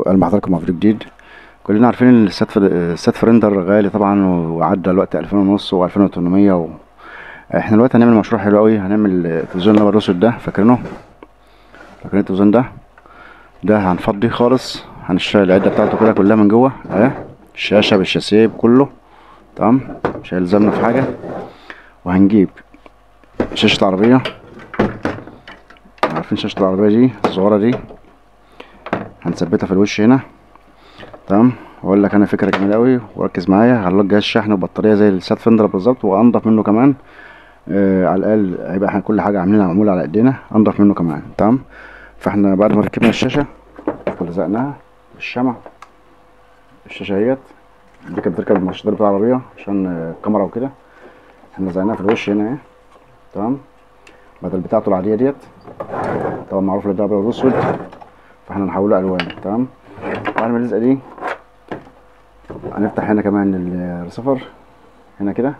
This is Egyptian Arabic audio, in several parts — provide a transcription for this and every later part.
واهلا بحضراتكم مع فيديو جديد كلنا عارفين ان السات فر- السات فريندر غالي طبعا وعدى الوقت 2000 ونص و2800 و... احنا دلوقتي هنعمل مشروع حلو قوي هنعمل التلفزيون الابيض الاسود ده فاكرينه فاكرين التلفزيون ده ده هنفضيه خالص هنشيل العده بتاعته كده كلها من جوه اهي الشاشه بالشاسيه كله تمام مش هيلزمنا في حاجه وهنجيب شاشه العربيه عارفين شاشه العربيه دي الصغيره دي هنثبتها في الوش هنا تمام واقول لك انا فكره جميله قوي وركز معايا هنلقى جهاز شحن وبطاريه زي السات فندر بالظبط وانضف منه كمان آه على الاقل هيبقى احنا كل حاجه عاملينها معموله على ايدينا انضف منه كمان تمام فاحنا بعد ما ركبنا الشاشه ولزقناها بالشمع الشاشه اهيت دي كانت بتركب المشدات بتاع العربيه عشان آه، الكاميرا وكده احنا لزقناها في الوش هنا اهي تمام بدل بتاعته العاديه ديت طبعا معروف ان ده ابيض واسود فاحنا نحوله الوان تمام بعد ما نلزق دي هنفتح هنا كمان الريسيفر هنا كده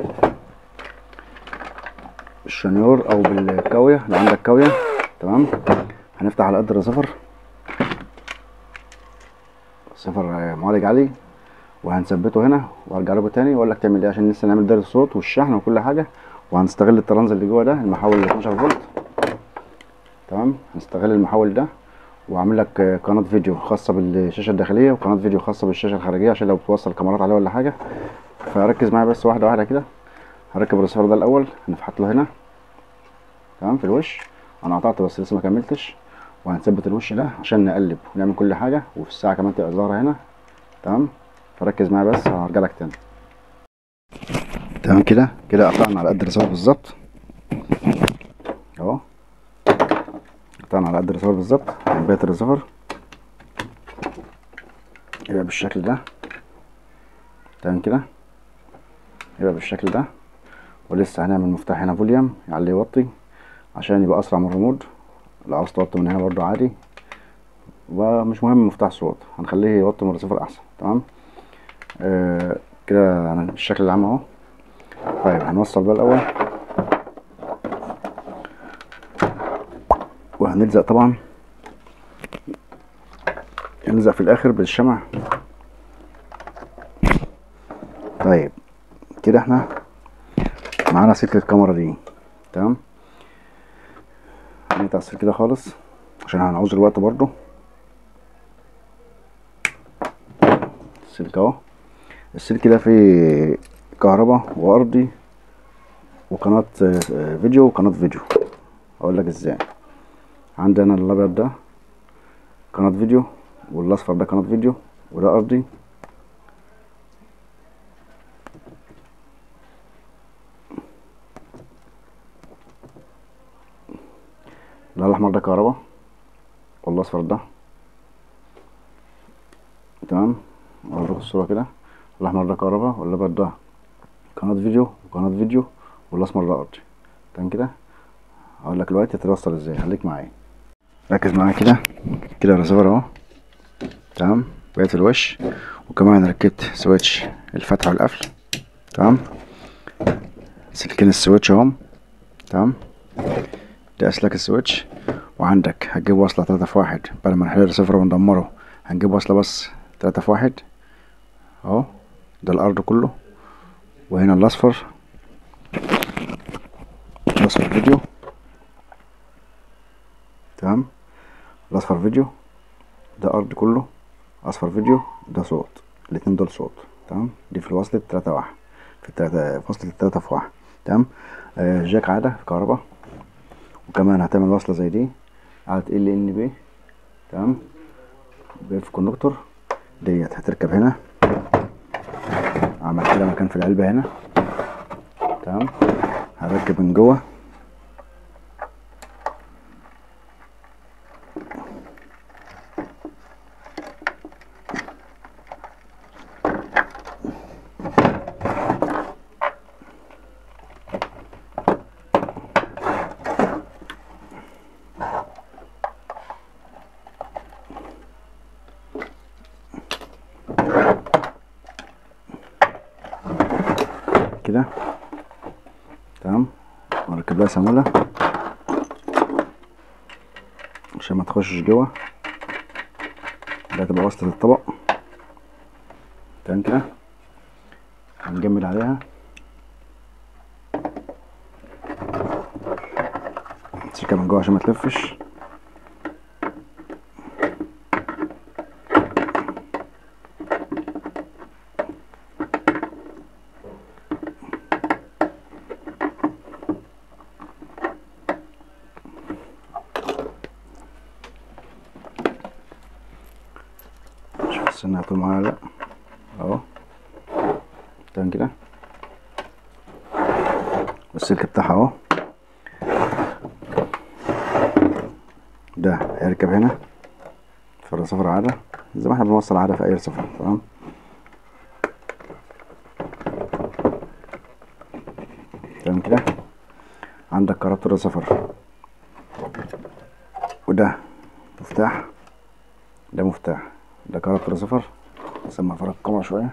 بالشنيور او بالكاويه لو عندك كاويه تمام هنفتح على قد الريسيفر صفر معالج عالي وهنثبته هنا وهرجع لكم تاني واقول لك تعمل ايه عشان لسه نعمل دايره الصوت والشحن وكل حاجه وهنستغل الترانز اللي جوه ده المحول ال 12 فولت تمام هنستغل المحول ده واعمل لك آه، قناه فيديو خاصه بالشاشه الداخليه وقناه فيديو خاصه بالشاشه الخارجيه عشان لو بتوصل كاميرات عليه ولا حاجه فركز معايا بس واحده واحده كده هركب الريسيفر ده الاول هنفحط له هنا تمام في الوش انا قطعت بس لسه ما كملتش وهنثبت الوش ده عشان نقلب ونعمل كل حاجه وفي الساعه كمان تبقى ظاهره هنا تمام فركز معايا بس هرجع لك تاني تمام كده كده قطعنا على قد الريسيفر بالظبط اهو قطعنا على قد الريسيفر بالظبط بقية الريسيفر يبقى بالشكل ده تمام كده يبقى بالشكل ده ولسه هنعمل مفتاح هنا فوليوم يعلي يوطي عشان يبقى اسرع من الريموت لو عاوز توطي من هنا برضو عادي ومش مهم مفتاح صوت هنخليه يوطي من الريسيفر احسن تمام آه كده يعني الشكل العام اهو طيب هنوصل بقى الاول وهنلزق طبعا نلزق في الاخر بالشمع طيب كده احنا معانا سلك الكاميرا دي تمام هنقطع السلك ده خالص عشان هنعوز الوقت برضو السلك اهو السلك ده فيه كهرباء وارضي وقناة آه، آه، فيديو وقناة فيديو اقول لك ازاي عندنا الابيض ده قناة فيديو والاصفر ده قناة فيديو وده ارضي لا الاحمر ده كهرباء والاصفر ده تمام اوريكم الصورة كده الاحمر ده كهرباء والابيض ده قناة فيديو وقناة فيديو والاسمر ده ارضي تمام كده هقول لك دلوقتي تتوصل ازاي خليك معايا ركز معايا كده كده الريسيفر اهو تمام بقيت الوش وكمان ركبت سويتش الفتح والقفل تمام سلكين السويتش اهم تمام ده اسلاك السويتش وعندك هتجيب وصلة تلاتة في واحد بدل ما نحل الريسيفر وندمره هنجيب وصلة بس تلاتة في واحد اهو ده الارض كله وهنا الاصفر الاصفر فيديو تمام الاصفر فيديو ده ارض كله اصفر فيديو ده صوت الاتنين دول صوت تمام دي في الوصلة تلاتة واحد في التلاتة في وصلة التلاتة في واحد تمام آه جاك عادة في كهرباء وكمان هتعمل وصلة زي دي على ال ان بي تمام بيف كونكتور ديت هتركب هنا عمل كده مكان في العلبة هنا تمام هركب من جوه كده تمام ونركب لها سمولة عشان ما تخشش جوه ده تبقى وصلة الطبق تمام كده هنجمد عليها سكة من جوه عشان ما تلفش شوف السنة هتطول معايا ولا لأ اهو تمام كده والسلك بتاعها اهو ده هيركب هنا في الرصافة عادة زي ما احنا بنوصل عادة في أي رصافة تمام تمام كده عندك كهربة الرصافر وده مفتاح ده مفتاح ده كهربة الرصافر نسمع فرق الكاميرا شوية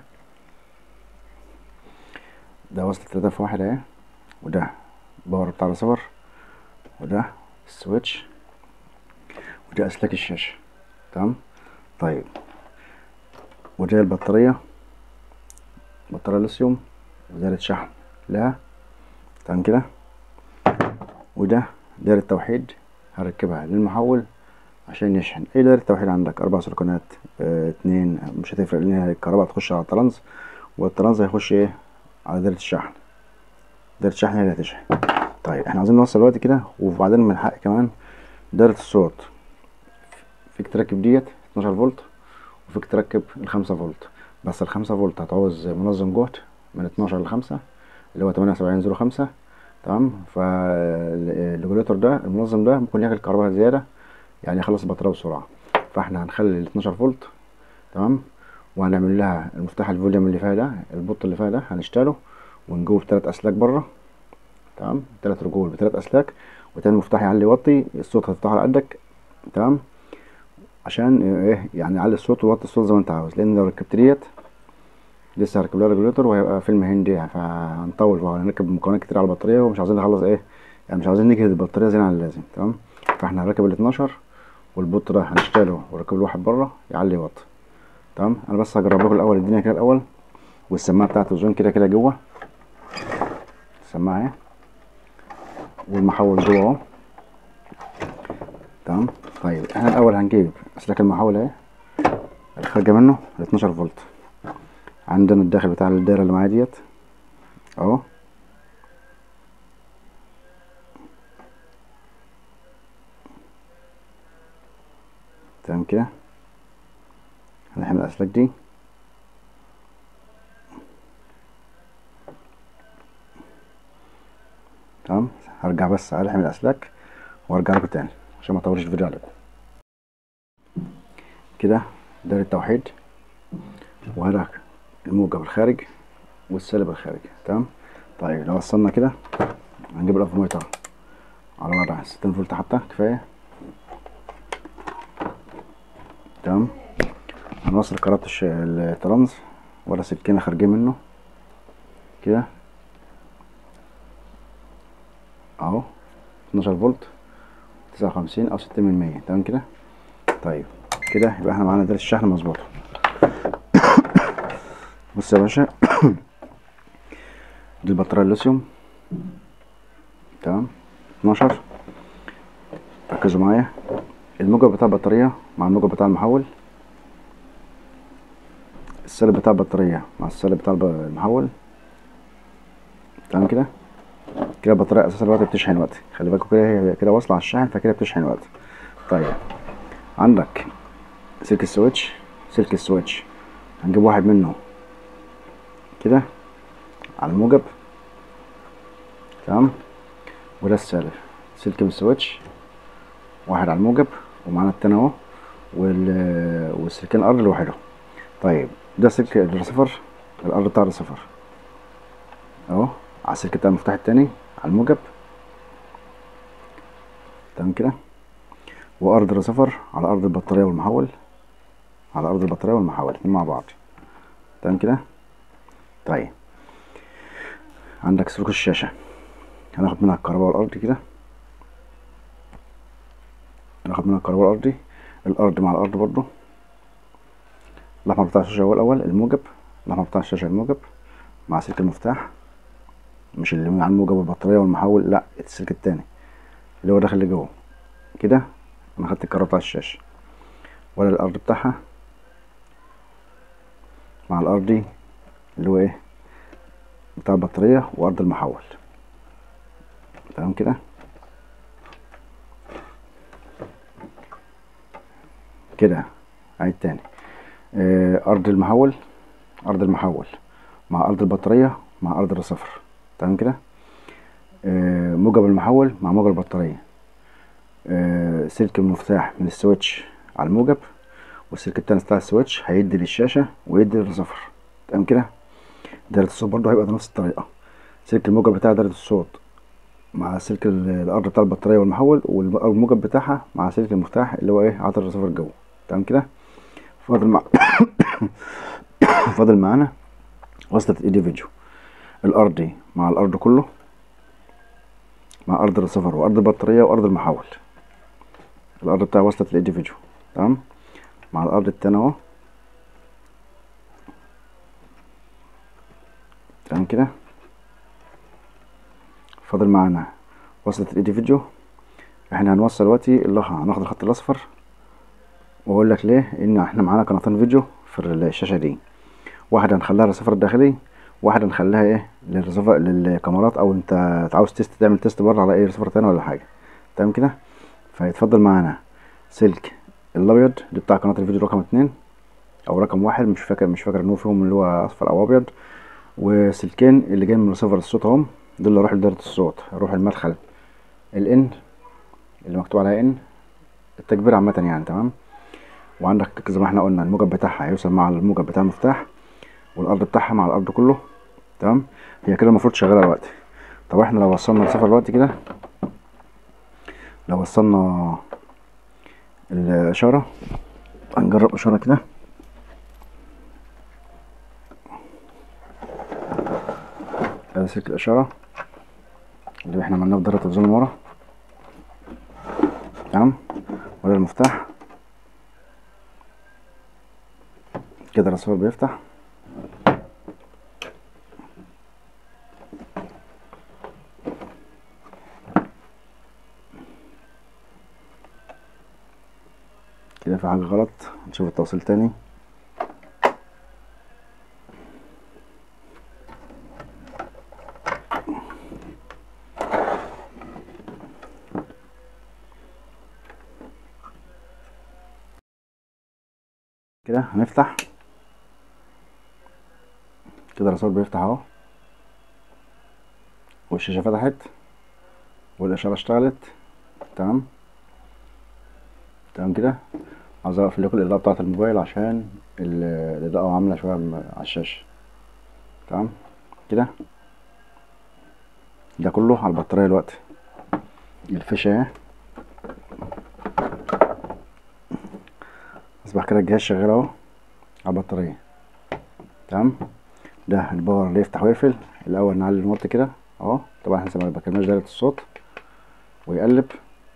ده وصلة تلاتة في واحد اهي وده باور بتاع الرصافر وده السويتش وده أسلاك الشاشة تمام طيب وده البطارية بطارية ليثيوم وزارة شحن لها تمام كده وده دايرة التوحيد هركبها للمحول عشان يشحن ايه دايرة التوحيد عندك اربع سلكونات اه اتنين مش هتفرق لان الكهرباء هتخش على الترانز والترانز هيخش ايه على دايرة الشحن دايرة الشحن هي اللي هتشحن طيب احنا عايزين نوصل دلوقتي كده وبعدين من الحق كمان دايرة الصوت فيك تركب ديت 12 فولت وفيك تركب الخمسة فولت بس الخمسة فولت هتعوز منظم جهد من 12 لخمسة اللي هو 78 زيرو خمسة تمام فالريجوليتور ده المنظم ده ممكن ياكل كهرباء زيادة يعني يخلص البطارية بسرعة فاحنا هنخلي ال 12 فولت تمام وهنعمل لها المفتاح الفوليوم اللي فيها ده البوط اللي فيها ده هنشتغله ونجوه بتلات اسلاك بره تمام تلات رجول بتلات اسلاك وتاني مفتاح يعلي يوطي الصوت هتفتحه على قدك تمام عشان ايه يعني يعلي الصوت ويوطي الصوت زي ما انت عاوز لان لو ركبت ديت لسه هركب لها ريجوليتور وهيبقى فيلم هندي فهنطول وهنركب مكونات كتير على البطاريه ومش عاوزين نخلص ايه يعني مش عاوزين نجهد البطاريه زيادة عن اللازم تمام فاحنا هنركب ال 12 والبوت ده هنشتغله ونركب له واحد بره يعلي يوطي تمام انا بس هجرب لكم الاول الدنيا كده الاول والسماعه بتاعت الزون كده كده جوه السماعه اهي والمحول جوه اهو تمام طيب احنا الاول هنجيب اسلاك المحول اهي الخارجه منه ال 12 فولت عندنا الداخل بتاع الدايره اللي معايا ديت اهو تمام كده هنحمل الاسلاك دي تمام هرجع بس على حمل الاسلاك وارجع لكم تاني عشان ما اطولش الفيديو عليكم كده دايره التوحيد وهذا الموجب الخارج والسالب الخارج تمام طيب لو وصلنا كده هنجيب الافوميتر على وضع 60 فولت حتى كفايه تمام هنوصل كهربة الش- الترانز ولا سلكين خارجين منه كده اهو 12 فولت 59 او 60 من 100 تمام كده طيب كده يبقى احنا معانا دايرة الشحن مظبوطة بص يا باشا دي البطارية الليثيوم تمام 12 ركزوا معايا الموجب بتاع البطارية مع الموجب بتاع المحول السالب بتاع البطارية مع السالب بتاع الب- المحول تمام كده كده البطارية أساسا الوقت بتشحن وقت خلي بالكوا كده هي كده واصلة على الشاحن فكده بتشحن وقت طيب عندك سلك السويتش سلك السويتش هنجيب واحد منه كده على الموجب تمام وده السالب سلك من السويتش واحد على الموجب ومعانا التاني اهو وال والسلكين الارض لوحدهم طيب ده سلك الرسيفر الارض بتاع الرسيفر اهو على السلك بتاع المفتاح التاني على الموجب تمام كده وارض الرسيفر على ارض البطاريه والمحول على ارض البطاريه والمحول الاتنين مع بعض تمام كده طيب عندك سلوك الشاشه هناخد منها الكهرباء والارض كده هناخد منها الكهرباء والارضي الارض مع الارض برضو الاحمر بتاع الشاشه هو الاول الموجب الاحمر بتاع الشاشه الموجب مع سلك المفتاح مش اللي مع الموجب والبطاريه والمحول لا السلك التاني اللي هو داخل لجوه كده انا خدت الكهرباء بتاع الشاشه ولا الارض بتاعها مع الارضي اللي هو ايه بتاع البطاريه وارض المحول تمام كده كده عيد تاني آه، ارض المحول ارض المحول مع ارض البطاريه مع ارض الرصفر تمام كده آه، موجب المحول مع موجب البطاريه آه، سلك المفتاح من السويتش على الموجب والسلك التاني بتاع السويتش هيدي للشاشه ويدي للرصفر تمام كده دايره الصوت برضو هيبقى بنفس الطريقه سلك الموجب بتاع دايره الصوت مع سلك ال- الارض بتاع البطاريه والمحول والموجب بتاعها مع سلك المفتاح اللي هو ايه عطر الرصفر جوه تمام كده فاضل مع فاضل معانا وصلة ايدي فيديو الارضي مع الارض كله مع ارض الرصفر وارض البطاريه وارض المحول الارض بتاع وصلة الايدي فيديو تمام مع الارض التاني اهو تمام كده فاضل معانا وصلة الايدي فيديو احنا هنوصل دلوقتي اللي هناخد الخط الاصفر واقول لك ليه ان احنا معانا قناتين فيديو في الشاشه دي واحده هنخليها الرصفر الداخلي واحده نخليها ايه للرصفر للكاميرات او انت عاوز تيست تعمل تيست بره على اي رصفر تاني ولا حاجه تمام كده فيتفضل معانا سلك الابيض اللي بتاع قناه الفيديو رقم اتنين او رقم واحد مش فاكر مش فاكر ان هو فيهم اللي هو اصفر او ابيض وسلكين اللي جاي من رصفر الصوت اهم دول اللي اروح لدايره الصوت اروح المدخل الان اللي مكتوب عليها ان التكبير عامه يعني تمام وعندك زي ما احنا قلنا الموجب بتاعها هيوصل مع الموجب بتاع المفتاح والارض بتاعها مع الارض كله تمام هي كده المفروض شغاله دلوقتي طب احنا لو وصلنا الصفر دلوقتي كده لو وصلنا الاشاره هنجرب اشاره كده ادي سلك الاشاره اللي احنا عملناه في دايره التلفزيون من ورا تمام وده المفتاح كده الرصيف بيفتح كده في حاجة غلط نشوف التوصيل تاني كده هنفتح كده الرصيد بيفتح اهو والشاشة فتحت والإشارة اشتغلت تمام تمام كده عاوز اقفل لكم الإضاءة بتاعة الموبايل عشان ال- الإضاءة عاملة شوية م- على الشاشة تمام كده ده كله على البطارية دلوقتي الفيشة اهي اصبح كده الجهاز شغال اهو على البطارية تمام ده الباور اللي يفتح ويقفل الاول نعلي الموت كده اهو طبعا احنا لسه ما بكلمناش دايرة الصوت ويقلب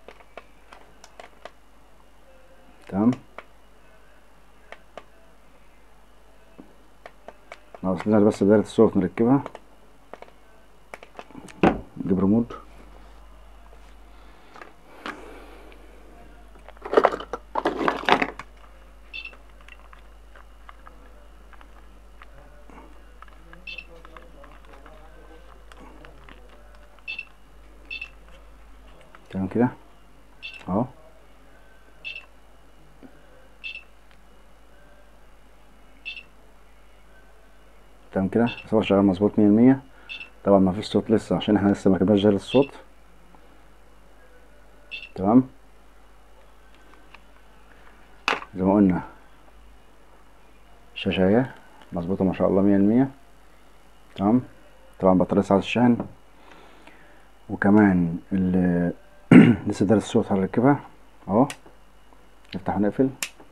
تمام ناقص لنا بس دايرة الصوت نركبها نجيب ريموت تمام كده اهو تمام كده الصور شغال مظبوط مية المية طبعا ما فيش صوت لسه عشان احنا لسه ما كناش جاي الصوت تمام زي ما قلنا الشاشة اهي مظبوطة ما شاء الله مية المية تمام طبعا بطارية ساعة الشحن وكمان ال لسه دارس الصوت هنركبها اهو نفتح ونقفل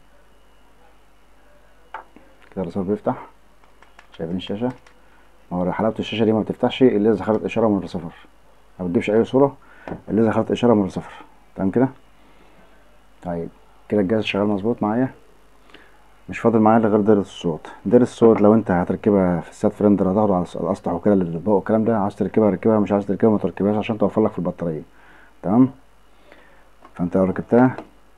كده الرصيد بيفتح شايفين الشاشة ما هو حلاوة الشاشة دي ما بتفتحش الا اذا خدت اشارة من الرصفر ما بتجيبش اي صورة الا اذا خدت اشارة من الرصفر تمام كده طيب كده الجهاز شغال مظبوط معايا مش فاضل معايا إلا غير دايرة الصوت دايرة الصوت لو انت هتركبها في السات فريندر هتاخده على الاسطح وكده اللي بتطبقه الكلام ده عايز تركبها ركبها مش عايز تركبها ما تركبهاش عشان توفر لك في البطارية تمام فانت لو ركبتها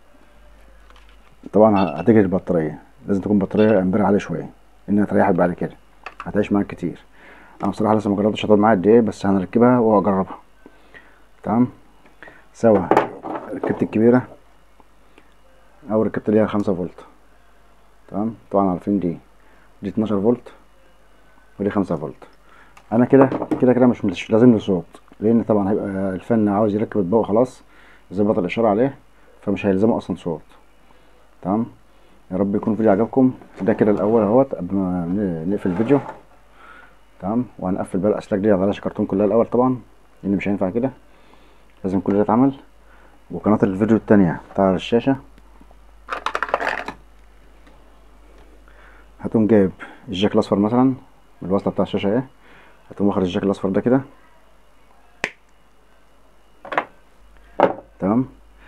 طبعا هتجري البطارية لازم تكون بطارية امبير عالي شوية انها تريحك بعد كده هتعيش معاك كتير انا بصراحة لسه مجربتش هتقعد معايا قد ايه بس هنركبها واجربها تمام سوا ركبت الكبيرة او ركبت اللي هي خمسة فولت تمام طبعا عارفين دي دي 12 فولت ودي 5 فولت انا كده كده كده مش مش لازم لي صوت لان طبعا هيبقى الفن عاوز يركب اطباقه خلاص يظبط الاشاره عليه فمش هيلزمه اصلا صوت تمام يا رب يكون الفيديو عجبكم ده كده الاول اهوت قبل ما ن- نقفل الفيديو تمام وهنقفل بقى الاسلاك دي على الكرتون كلها الاول طبعا لان مش هينفع كده لازم كل ده يتعمل وقناه الفيديو التانية بتاع الشاشه هتقوم جايب الجاك الاصفر مثلا من الوصله بتاع الشاشه اهي هتقوم واخد الجاك الاصفر ده كده تمام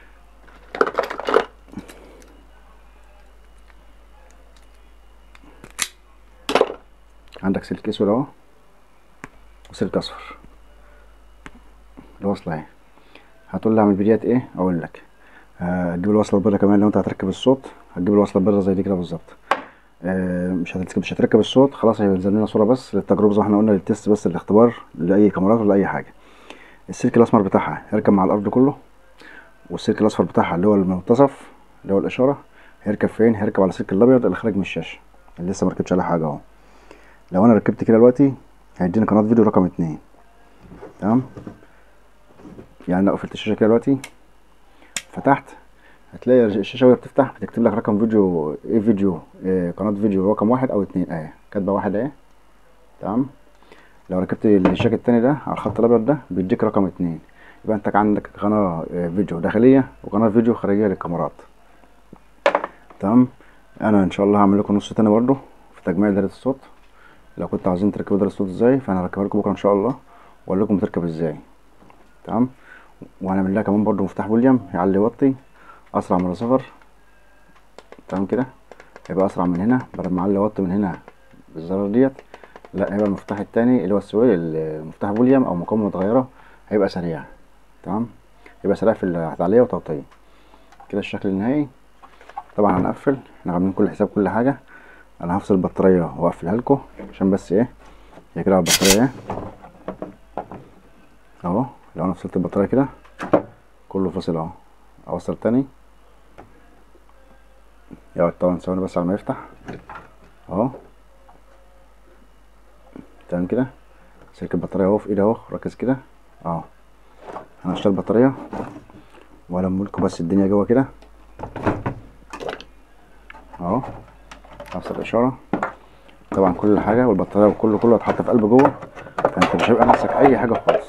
عندك سلك اسود اهو وسلك اصفر الوصله اهي هتقول لي اعمل بدايات ايه اقول لك هتجيب الوصله البيضاء كمان لو انت هتركب الصوت هتجيب الوصله البيضاء زي دي كده بالظبط آه، مش هتركب مش هتركب الصوت خلاص هينزل لنا صوره بس للتجربه زي ما احنا قلنا للتست بس الاختبار لاي كاميرات ولا اي حاجه السلك الاسمر بتاعها هيركب مع الارض كله والسلك الاصفر بتاعها اللي هو المنتصف اللي هو الاشاره هيركب فين هيركب على السلك الابيض اللي خارج من الشاشه اللي لسه مركبتش عليه حاجه اهو لو انا ركبت كده دلوقتي هيديني قناه فيديو رقم اتنين تمام يعني لو قفلت الشاشه كده دلوقتي فتحت هتلاقي الشاشه وهي بتفتح بتكتب لك رقم فيديو ايه فيديو إيه قناه فيديو رقم واحد او اتنين اهي كاتبه واحد اهي تمام لو ركبت الشاك التاني ده على الخط الابيض ده بيديك رقم اتنين يبقى انت عندك قناه آه، فيديو داخليه وقناه فيديو خارجيه للكاميرات تمام انا ان شاء الله هعمل لكم نص تاني برضه في تجميع دايره الصوت لو كنتوا عاوزين تركبوا دايره الصوت ازاي فانا هركبها لكم بكره ان شاء الله واقول لكم بتركب ازاي تمام وهنعمل لها كمان برضه مفتاح بوليوم يعلي يوطي اسرع من الرسيفر تمام كده هيبقى اسرع من هنا بدل ما اعلي وط من هنا بالزرار ديت لا هيبقى المفتاح التاني اللي هو السوي المفتاح فوليوم او مقاومه متغيره هيبقى سريع تمام هيبقى سريع في التعلية وتوطية كده الشكل النهائي طبعا هنقفل احنا عاملين كل حساب كل حاجه انا هفصل البطاريه واقفلها لكم عشان بس ايه هي كده على البطاريه ايه اهو لو انا فصلت البطاريه كده كله فاصل اهو اوصل تاني يقعد طبعا ثواني بس على ما يفتح اهو تمام كده سلك البطارية اهو في ايدي اهو ركز كده اهو انا هشتغل البطارية والم لكم بس الدنيا جوه كده اهو هفصل الاشارة طبعا كل حاجة والبطارية وكله كله هتحط في قلب جوه فانت مش هيبقى نفسك اي حاجة خالص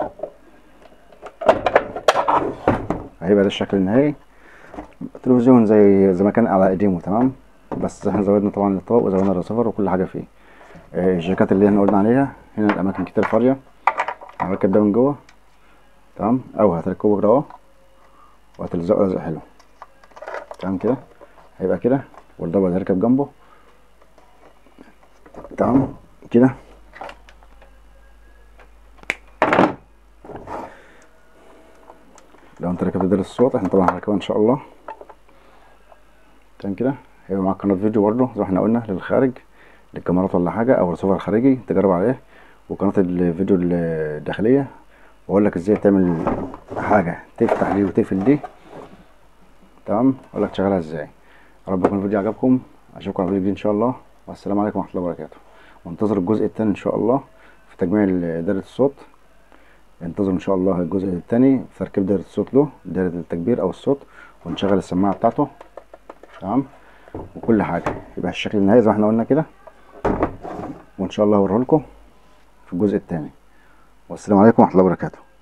هيبقى ده الشكل النهائي تلفزيون زي زي ما كان على قديمه تمام بس احنا زودنا طبعا الطاق وزودنا الرسيفر وكل حاجه فيه آه، الجاكات اللي احنا قلنا عليها هنا الاماكن كتير فاضيه هنركب ده من جوه تمام او هتركبه كده اهو وهتلزقه لزق حلو تمام كده هيبقى كده والدبل هيركب جنبه تمام كده لو انت ركبت ده الصوت احنا طبعا هنركبها ان شاء الله تمام كده هيبقى معاك قناة فيديو برضه زي ما احنا قلنا للخارج للكاميرات ولا حاجة او رسيفر خارجي تجرب عليه وقناة الفيديو الداخلية واقول لك ازاي تعمل حاجة تفتح دي وتقفل دي تمام اقول لك تشغلها ازاي يا رب يكون الفيديو عجبكم اشوفكم على فيديو جديد ان شاء الله والسلام عليكم ورحمة الله وبركاته وانتظر الجزء الثاني ان شاء الله في تجميع دايرة الصوت انتظر ان شاء الله الجزء الثاني في تركيب دايرة الصوت له دايرة التكبير او الصوت ونشغل السماعة بتاعته تمام وكل حاجة يبقى الشكل النهائي زي ما احنا قلنا كده وان شاء الله هوريه لكم في الجزء الثاني والسلام عليكم ورحمة الله وبركاته